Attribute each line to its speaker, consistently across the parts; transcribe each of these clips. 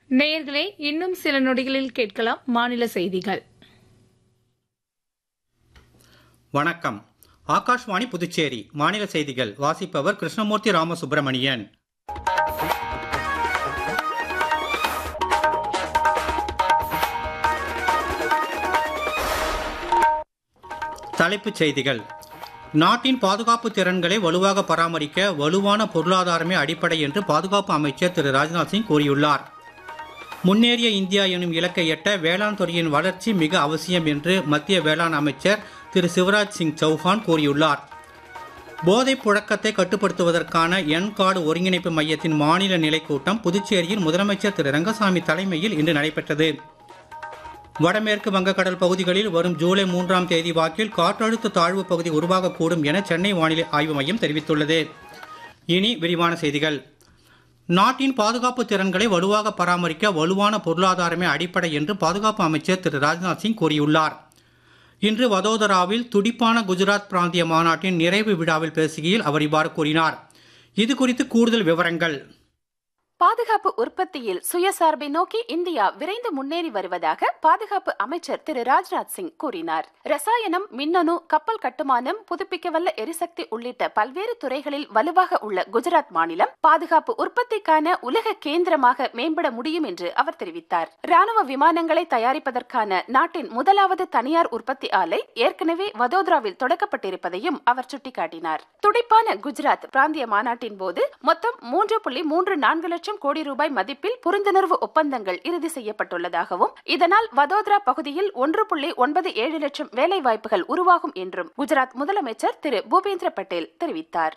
Speaker 1: நேயர்களே இன்னும் சில நொடிகளில் கேட்கலாம் மாநில செய்திகள்
Speaker 2: வணக்கம் ஆகாஷ்வாணி புதுச்சேரி மாநில செய்திகள் வாசிப்பவர் கிருஷ்ணமூர்த்தி ராமசுப்பிரமணியன் தலைப்புச் செய்திகள் நாட்டின் பாதுகாப்பு திறன்களை வலுவாக பராமரிக்க வலுவான பொருளாதாரமே அடிப்படை என்று பாதுகாப்பு அமைச்சர் திரு ராஜ்நாத் சிங் கூறியுள்ளார் முன்னேறிய இந்தியா எனும் இலக்கை எட்ட வேளாண் துறையின் வளர்ச்சி மிக அவசியம் என்று மத்திய வேளாண் அமைச்சர் திரு சிவராஜ் சிங் சௌஹான் கூறியுள்ளார் போதைப் புழக்கத்தை கட்டுப்படுத்துவதற்கான என் கார்டு ஒருங்கிணைப்பு மையத்தின் மாநில நிலைக் கூட்டம் புதுச்சேரியில் முதலமைச்சர் திரு ரங்கசாமி தலைமையில் இன்று நடைபெற்றது வடமேற்கு வங்கக்கடல் பகுதிகளில் வரும் ஜூலை மூன்றாம் தேதி வாக்கில் காற்றழுத்த தாழ்வு பகுதி உருவாகக்கூடும் என சென்னை வானிலை ஆய்வு மையம் தெரிவித்துள்ளது இனி விரிவான செய்திகள் நாட்டின் பாதுகாப்பு திறன்களை வலுவாக பராமரிக்க வலுவான பொருளாதாரமே அடிப்படை என்று பாதுகாப்பு அமைச்சர் திரு ராஜ்நாத் சிங் கூறியுள்ளார் இன்று வதோதராவில் துடிப்பான குஜராத் பிராந்திய மாநாட்டின் நிறைவு விழாவில் பேசுகையில் அவர் இவ்வாறு கூறினார் இது குறித்து கூடுதல் விவரங்கள்
Speaker 3: பாதுகாப்பு உற்பத்தியில் சுயசார்பை நோக்கி இந்தியா விரைந்து முன்னேறி வருவதாக பாதுகாப்பு அமைச்சர் திரு ராஜ்நாத் சிங் கூறினார் ரசாயனம் மின்னணு கப்பல் கட்டுமானம் புதுப்பிக்கவல்ல எரிசக்தி உள்ளிட்ட பல்வேறு துறைகளில் வலுவாக உள்ள குஜராத் மாநிலம் பாதுகாப்பு உற்பத்திக்கான உலக கேந்திரமாக மேம்பட முடியும் என்று அவர் தெரிவித்தார் ராணுவ விமானங்களை தயாரிப்பதற்கான நாட்டின் முதலாவது தனியார் உற்பத்தி ஆலை ஏற்கனவே வதோதராவில் தொடக்கப்பட்டிருப்பதையும் அவர் சுட்டிக்காட்டினார் துடிப்பான குஜராத் பிராந்திய மாநாட்டின் போது மொத்தம் மூன்று புள்ளி மூன்று நான்கு லட்சம் லட்சம் கோடி ரூபாய் மதிப்பில் புரிந்துணர்வு ஒப்பந்தங்கள் இறுதி செய்யப்பட்டுள்ளதாகவும் இதனால் வதோதரா பகுதியில் ஒன்று புள்ளி ஒன்பது ஏழு லட்சம் வேலை வாய்ப்புகள் உருவாகும் என்றும் குஜராத் முதலமைச்சர் திரு பூபேந்திர பட்டேல் தெரிவித்தார்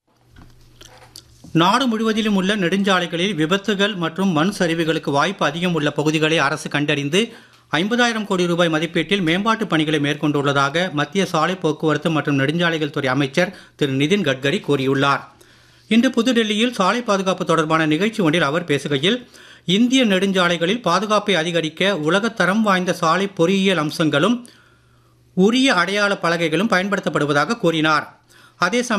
Speaker 2: நாடு முழுவதிலும் உள்ள நெடுஞ்சாலைகளில் விபத்துகள் மற்றும் மண் சரிவுகளுக்கு வாய்ப்பு அதிகம் உள்ள பகுதிகளை அரசு கண்டறிந்து ஐம்பதாயிரம் கோடி ரூபாய் மதிப்பீட்டில் மேம்பாட்டு பணிகளை மேற்கொண்டுள்ளதாக மத்திய சாலை போக்குவரத்து மற்றும் நெடுஞ்சாலைகள் துறை அமைச்சர் திரு நிதின் கட்கரி கூறியுள்ளார் இன்று புதுடெல்லியில் சாலை பாதுகாப்பு தொடர்பான நிகழ்ச்சி ஒன்றில் அவர் பேசுகையில் இந்திய நெடுஞ்சாலைகளில் பாதுகாப்பை அதிகரிக்க உலகத்தரம் வாய்ந்த சாலை பொறியியல் அம்சங்களும் உரிய அடையாள பலகைகளும் பயன்படுத்தப்படுவதாக கூறினார் அதே